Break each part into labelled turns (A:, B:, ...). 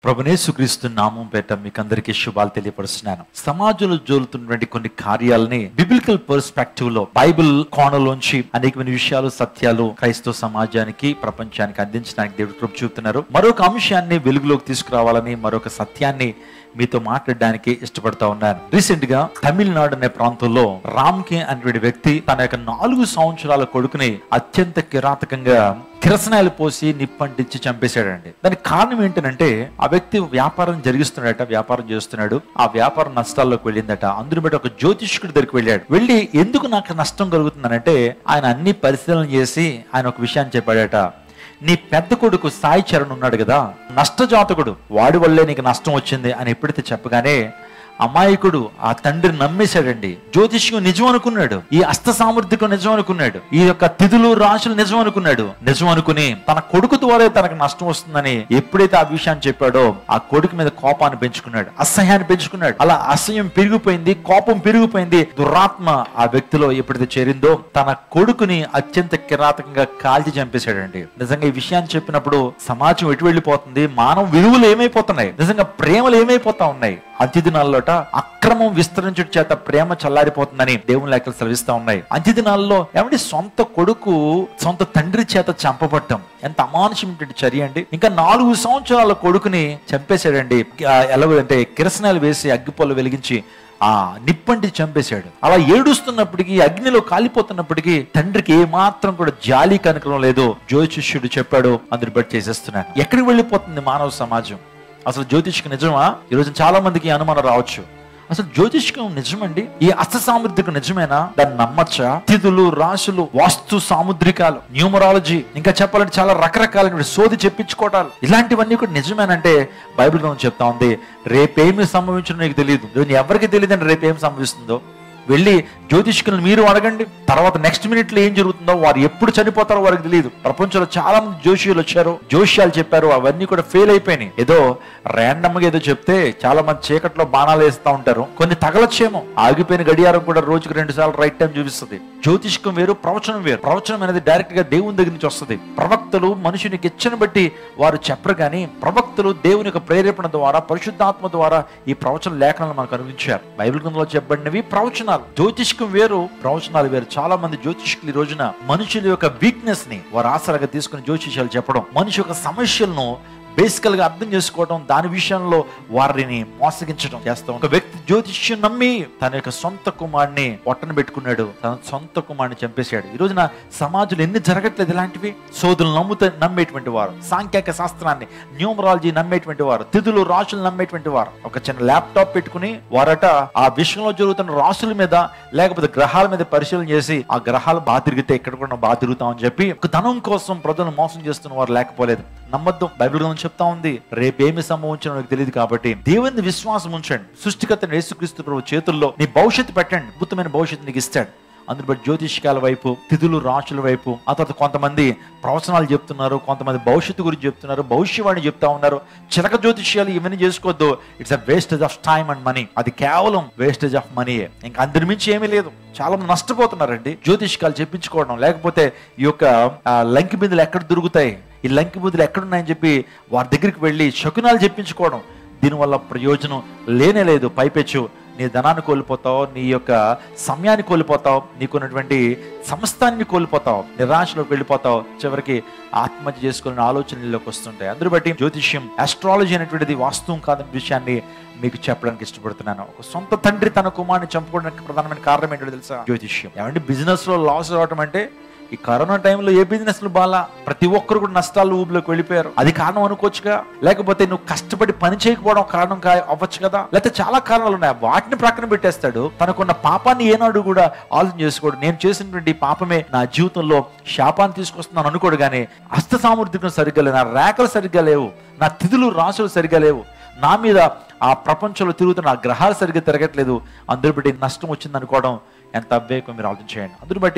A: ప్రభునేసుక్రీస్తు నామం పేట మీకు అందరికీ శుభాలు తెలియపరుస్తున్నాను సమాజంలో జోలుతున్నటువంటి కొన్ని కార్యాలని బిబిలికల్ పర్స్పెక్టివ్ లో బైబిల్ కోణలోంచి అనేకమైన విషయాలు సత్యాలు క్రైస్తవ సమాజానికి ప్రపంచానికి అందించడానికి దేవుడు కృప చూపుతున్నారు మరొక అంశాన్ని వెలుగులోకి తీసుకురావాలని మరొక సత్యాన్ని మీతో మాట్లాడడానికి ఇష్టపడతా ఉన్నాను రీసెంట్ గా తమిళనాడు అనే ప్రాంతంలో రామ్కే అనేటువంటి వ్యక్తి తన యొక్క నాలుగు సంవత్సరాల కొడుకుని అత్యంత కిరాతకంగా కిరసనాయలు పోసి నిప్పంటించి చంపేశాడండి దానికి కారణం ఏంటంటే ఆ వ్యక్తి వ్యాపారం జరిగిస్తున్నాడట వ్యాపారం చేస్తున్నాడు ఆ వ్యాపారం నష్టాల్లోకి వెళ్ళిందట అందుని బట్టి ఒక జ్యోతిష్కుడి దగ్గరికి వెళ్ళాడు వెళ్ళి ఎందుకు నాకు నష్టం కలుగుతుందనంటే ఆయన అన్ని పరిశీలన చేసి ఆయన ఒక విషయాన్ని చెప్పాడట నీ పెద్ద కొడుకు సాయి చరణ్ ఉన్నాడు కదా నష్టజాతకుడు వాడి వల్లే నీకు నష్టం వచ్చింది అని ఎప్పుడైతే చెప్పగానే అమాయకుడు ఆ తండ్రి నమ్మేశాడండి జ్యోతిష్యం నిజం అనుకున్నాడు ఈ అస్త సామర్థ్యకం నిజం అనుకున్నాడు ఈ యొక్క తిథులు రాశులు నిజం అనుకున్నాడు నిజం అనుకుని తన కొడుకు ద్వారా తనకు నష్టం వస్తుందని ఎప్పుడైతే ఆ విషయాన్ని చెప్పాడో ఆ కొడుకు మీద కోపాన్ని పెంచుకున్నాడు అసహ్యాన్ని పెంచుకున్నాడు అలా అసహ్యం పెరిగిపోయింది కోపం పెరిగిపోయింది దురాత్మ ఆ వ్యక్తిలో ఎప్పుడైతే చేరిందో తన కొడుకుని అత్యంత కిరాతకంగా కాల్చి చంపేశాడండి నిజంగా ఈ విషయాన్ని చెప్పినప్పుడు సమాజం ఎటు వెళ్ళిపోతుంది మానవ విలువలు ఏమైపోతున్నాయి నిజంగా ప్రేమలు ఏమైపోతా ఉన్నాయి అంత్యదినాల్లోట అక్రమం విస్తరించడం చేత ప్రేమ చల్లారిపోతుందని దేవుని లెక్కలు సెలవిస్తా ఉన్నాయి అంత్యదినాల్లో ఏమంటే సొంత కొడుకు సొంత తండ్రి చేత చంపబట్టం ఎంత అమానుషమైనటువంటి చర్య అండి ఇంకా నాలుగు సంవత్సరాల కొడుకుని చంపేశాడండి ఆ, ఎలాగో అంటే కిరసనాలు వేసి అగ్గిపొల్లు వెలిగించి ఆ నిప్పంటి చంపేశాడు అలా ఏడుస్తున్నప్పటికీ అగ్నిలో కాలిపోతున్నప్పటికీ తండ్రికి ఏ మాత్రం కూడా జాలి కనకరం లేదు జ్యోతిష్యుడు చెప్పాడు అందుని బట్టి చేసేస్తున్నాను ఎక్కడికి వెళ్ళిపోతుంది మానవ సమాజం అసలు జ్యోతిష్కం నిజమా ఈరోజు చాలా మందికి ఈ అనుమానం రావచ్చు అసలు జ్యోతిష్కం నిజమండి ఈ అస్త సాముద్రికం నిజమేనా దాన్ని నమ్మచ్చా తిథులు రాశులు వాస్తు సాముద్రికాలు న్యూమరాలజీ ఇంకా చెప్పాలంటే చాలా రకరకాలైన సోది చెప్పించుకోవటాలు ఇలాంటివన్నీ కూడా నిజమేనంటే బైబిల్ గ్రంథం చెప్తా ఉంది రేపేమి సంభవించడం నీకు తెలియదు ఈరోజు ఎవరికి తెలియదండి రేపేం సంభవిస్తుందో వెళ్ళి జ్యోతిష్కులను మీరు అడగండి తర్వాత నెక్స్ట్ మినిట్ లో ఏం జరుగుతుందో వారు ఎప్పుడు చనిపోతారో వారికి తెలియదు ప్రపంచంలో చాలా మంది జోషియులు వచ్చారు జోష్యాలు చెప్పారు అవన్నీ కూడా ఫెయిల్ అయిపోయినాయి ఏదో ర్యాండమ్ గా ఏదో చెప్తే చాలా మంది చీకట్లో బాణాలు వేస్తా ఉంటారు కొన్ని తగలచ్చేమో ఆగిపోయిన గడియారం కూడా రోజుకు రెండు సార్లు రైట్ టైం చూపిస్తుంది జ్యోతిష్కం వేరు ప్రవచనం వేరు ప్రవచనం అనేది డైరెక్ట్ గా దేవుని దగ్గర నుంచి వస్తుంది ప్రవక్తలు మనుషునికి ఇచ్చని బట్టి వారు చెప్పరు కానీ ప్రవక్తలు దేవుని యొక్క ప్రేరేపణ ద్వారా పరిశుద్ధాత్మ ద్వారా ఈ ప్రవచన లేఖనాలు మనకు అనుభవించారు బైబిల్ గ్రంథంలో చెప్పబడినవి ప్రవచనాలు జ్యోతిష్కం వేరు ప్రవచనాలు వేరు చాలా మంది జ్యోతిష్కులు ఈ రోజున మనుషుల యొక్క వీక్నెస్ ని వారు ఆసరాగా తీసుకుని జ్యోతిష్యాలు చెప్పడం మనిషి యొక్క సమస్యలను బేసికల్ గా అర్థం చేసుకోవడం దాని విషయంలో వారిని మోసగించడం చేస్తాం ఒక వ్యక్తి జ్యోతిష్యం నమ్మి తన యొక్క సొంత కుమారుని పొట్టన పెట్టుకున్నాడు తన సొంత కుమారుని చంపేశాడు ఈ రోజున సమాజంలో ఎన్ని జరగట్లేదు ఇలాంటివి సోదులు నమ్ముత నమ్మేటువంటి వారు సాంఖ్యాక శాస్త్రాన్ని న్యూమరాలజీ నమ్మేటువంటి వారు తిథులు రాశులు నమ్మేటువంటి వారు ఒక చిన్న ల్యాప్టాప్ పెట్టుకుని వారట ఆ విశ్వంలో జరుగుతున్న రాశుల మీద లేకపోతే గ్రహాల మీద పరిశీలన చేసి ఆ గ్రహాలు బాగా తిరిగితే ఇక్కడ కూడా బాగా తిరుగుతామని చెప్పి ఒక ధనం కోసం ప్రజలను మోసం చేస్తున్న వారు లేకపోలేదు నమ్మద్దు బైబిల్ గ్రంథం చెప్తా ఉంది రేపేమి సంభవించడం నాకు తెలియదు కాబట్టి దేవుని విశ్వాసం ఉంచండి సృష్టికర్త యేసుక్రీస్తు ప్రభు చేతుల్లో నీ భవిష్యత్తు పెట్టండి అద్భుతమైన భవిష్యత్తు నీకు ఇస్తాడు అందుని బట్టి జ్యోతిష్కాల వైపు తిథులు రాశుల వైపు ఆ తర్వాత కొంతమంది ప్రవచనాలు చెప్తున్నారు కొంతమంది భవిష్యత్తు గురించి చెప్తున్నారు భవిష్యవాణి చెప్తా ఉన్నారు చిలక జ్యోతిష్యాలు ఇవన్నీ చేసుకోవద్దు it's uh wastage of time and money అది కేవలం వేస్టేజ్ ఆఫ్ మనీ ఇంకా అందరి మించి ఏమీ లేదు చాలా మంది నష్టపోతున్నారండి జ్యోతిష్కాలు చెప్పించుకోవడం లేకపోతే ఈ యొక్క ఆ, లంకి బిందులు ఎక్కడ దొరుకుతాయి ఈ లంకి బిందులు ఎక్కడున్నాయని చెప్పి వారి దగ్గరికి వెళ్ళి శకునాలు చెప్పించుకోవడం దీనివల్ల ప్రయోజనం లేనే లేదు పైపెచ్చు నీ ధనాన్ని కోల్పోతావు నీ యొక్క సమయాన్ని కోల్పోతావు నీకున్నటువంటి సమస్తాన్ని కోల్పోతావు నిరాశలోకి వెళ్ళిపోతావు చివరికి ఆత్మహత్య చేసుకునే ఆలోచనలోకి వస్తుంటాయి అందరూ బట్టి జ్యోతిష్యం ఆస్ట్రాలజీ అనేటువంటిది వాస్తవం కాదనే విషయాన్ని మీకు చెప్పడానికి ఇష్టపడుతున్నాను ఒక సొంత తండ్రి తన కుమారుని చంపుకోవడానికి ప్రధానమైన కారణం ఏంటో తెలుసా జ్యోతిష్యం ఏమంటే బిజినెస్ లో లాస్ రావడం అంటే ఈ కరోనా టైంలో ఏ బిజినెస్ బాలా ప్రతి ఒక్కరు కూడా నష్టాలు ఊబిలోకి వెళ్ళిపోయారు అది కారణం అనుకోవచ్చుగా లేకపోతే నువ్వు కష్టపడి పని చేయకపోవడం కారణం కా అవ్వచ్చు కదా లేకపోతే చాలా కారణాలు ఉన్నాయి వాటిని ప్రక్కన పెట్టేస్తాడు తనకున్న పాపాన్ని ఏనాడు కూడా ఆలోచన చేసుకోడు నేను చేసినటువంటి ఈ పాపమే నా జీవితంలో శాపాన్ని తీసుకొస్తున్నాను అనుకోడు కానీ హస్త సామర్థ్యం సరిగ్గా లేవు నా రేఖలు సరిగ్గా లేవు నా తిథులు రాసులు సరిగ్గా లేవు నా మీద ఆ ప్రపంచంలో తిరుగుతున్న ఆ గ్రహాలు సరిగ్గా తిరగట్లేదు అందరు బట్టి నష్టం వచ్చింది అనుకోవడం ఎంత అవ్వేకం మీరు ఆలోచన చేయండి అందరు బట్టి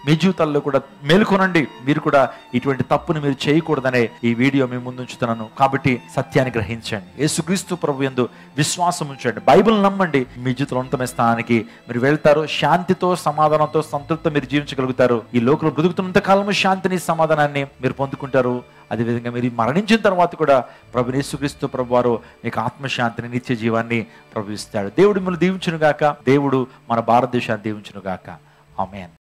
A: మీ జీవితాల్లో కూడా మేలుకొనండి మీరు కూడా ఇటువంటి తప్పుని మీరు చేయకూడదనే ఈ వీడియో మీ ముందు ఉంచుతున్నాను కాబట్టి సత్యాన్ని గ్రహించండి యేసుక్రీస్తు ప్రభు యందు విశ్వాసం ఉంచండి బైబిల్ నమ్మండి మీ జీవితంలో ఉన్నతమైన స్థానానికి మీరు వెళ్తారు శాంతితో సమాధానంతో సంతృప్తి మీరు జీవించగలుగుతారు ఈ లోకంలో బ్రతుకుతున్నంత కాలము శాంతిని సమాధానాన్ని మీరు పొందుకుంటారు అదేవిధంగా మీరు మరణించిన తర్వాత కూడా ప్రభు యేసుక్రీస్తు ప్రభు వారు మీకు ఆత్మశాంతిని నిత్య జీవాన్ని ప్రభు ఇస్తాడు దేవుడు మిమ్మల్ని దీవించును గాక దేవుడు మన భారతదేశాన్ని దీవించును గాక ఆమెన్